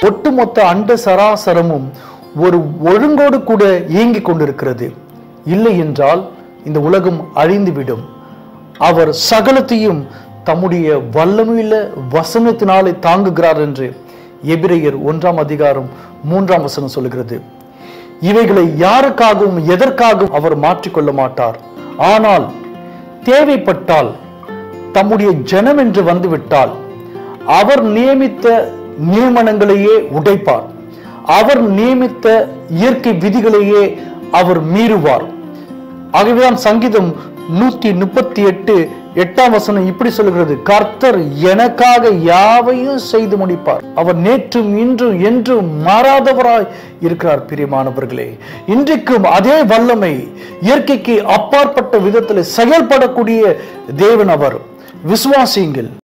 ஒட்டுமொத்த அண்ட சராசரமும் ஒரு ஒழுங்கோடு கூட இயங்கிக் கொண்டிருக்கிறது இல்லை என்றால் இந்த உலகம் அழிந்துவிடும் அவர் சகலத்தையும் தம்முடைய வல்லமையுள்ள வசனத்தினாலே தாங்குகிறார் என்று எபிரேயர் ஒன்றாம் அதிகாரம் மூன்றாம் வசனம் சொல்லுகிறது இவைகளை யாருக்காகவும் எதற்காகவும் அவர் மாற்றிக்கொள்ள மாட்டார் ஆனால் தேவைப்பட்டால் தம்முடைய ஜனம் என்று வந்துவிட்டால் அவர் நியமித்த நியமனங்களையே உடைப்பார் அவர் நியமித்த இயற்கை விதிகளையே அவர் மீறுவார் ஆகவேதான் சங்கீதம் நூத்தி முப்பத்தி எட்டு எட்டாம் வசனம் இப்படி சொல்கிறது கர்த்தர் எனக்காக யாவையும் செய்து முடிப்பார் அவர் நேற்றும் இன்றும் என்றும் மாறாதவராய் இருக்கிறார் பிரியமானவர்களே இன்றைக்கும் அதே வல்லமை இயற்கைக்கு அப்பாற்பட்ட விதத்தில் செயல்படக்கூடிய தேவன் அவர் விசுவாசியுங்கள்